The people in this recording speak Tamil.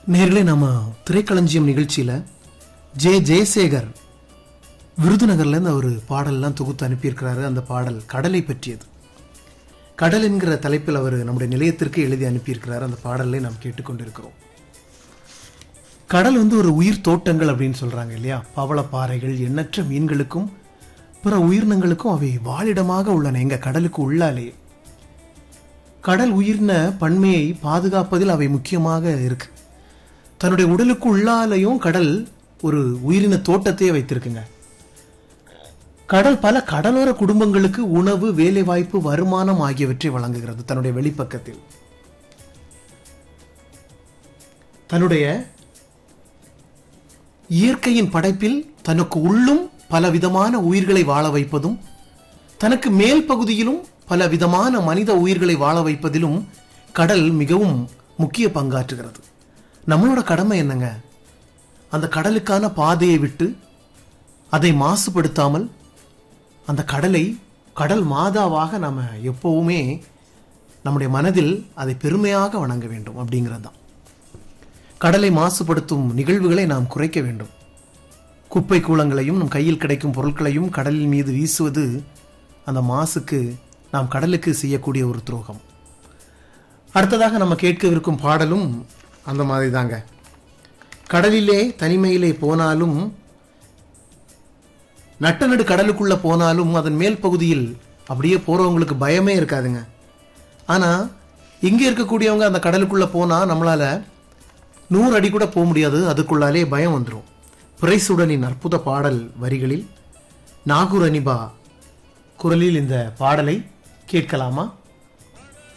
நேர்களே நம்ம திரைக்களஞ்சியம் நிகழ்ச்சியில ஜே ஜெயசேகர் விருதுநகர்ல இருந்து ஒரு பாடல்லாம் தொகுத்து அனுப்பியிருக்கிறாரு அந்த பாடல் கடலை பற்றியது கடல் என்கிற தலைப்பில் அவர் நம்முடைய நிலையத்திற்கு எழுதி அனுப்பியிருக்கிறார் அந்த பாடலை நாம் கேட்டுக்கொண்டிருக்கிறோம் கடல் வந்து ஒரு உயிர் தோட்டங்கள் அப்படின்னு சொல்றாங்க இல்லையா பவளப்பாறைகள் எண்ணற்ற மீன்களுக்கும் பிற உயிரினங்களுக்கும் அவை வாழிடமாக உள்ளன எங்க கடலுக்கு உள்ளாலே கடல் உயிரின பன்மையை பாதுகாப்பதில் அவை முக்கியமாக இருக்கு தன்னுடைய உடலுக்கு உள்ளாலையும் கடல் ஒரு உயிரின தோட்டத்தையே வைத்திருக்குங்க கடல் பல கடலோர குடும்பங்களுக்கு உணவு வேலைவாய்ப்பு வருமானம் ஆகியவற்றை வழங்குகிறது தன்னுடைய வெளிப்பக்கத்தில் தன்னுடைய இயற்கையின் படைப்பில் தனக்கு உள்ளும் பல விதமான உயிர்களை வாழ வைப்பதும் தனக்கு மேல் பகுதியிலும் பல விதமான மனித உயிர்களை வாழ வைப்பதிலும் கடல் மிகவும் முக்கிய பங்காற்றுகிறது நம்மளோட கடமை என்னங்க அந்த கடலுக்கான பாதையை விட்டு அதை மாசுபடுத்தாமல் அந்த கடலை கடல் மாதாவாக நாம எப்பவுமே நம்முடைய மனதில் அதை பெருமையாக வணங்க வேண்டும் அப்படிங்கிறது தான் கடலை மாசுபடுத்தும் நிகழ்வுகளை நாம் குறைக்க வேண்டும் குப்பை கூலங்களையும் நம் கையில் கிடைக்கும் பொருட்களையும் கடலின் மீது வீசுவது அந்த மாசுக்கு நாம் கடலுக்கு செய்யக்கூடிய ஒரு துரோகம் அடுத்ததாக நம்ம கேட்கவிருக்கும் பாடலும் அந்த மாதிரி தாங்க கடலிலே தனிமையிலே போனாலும் நட்ட நடு கடலுக்குள்ள போனாலும் அதன் மேல் பகுதியில் அப்படியே போறவங்களுக்கு பயமே இருக்காதுங்க ஆனா இங்க இருக்கக்கூடியவங்க அந்த கடலுக்குள்ள போனா நம்மளால நூறு அடி கூட போக முடியாது அதுக்குள்ளாலே பயம் வந்துடும் பிரைசுடனின் அற்புத பாடல் வரிகளில் நாகூர் அனிபா குரலில் இந்த பாடலை கேட்கலாமா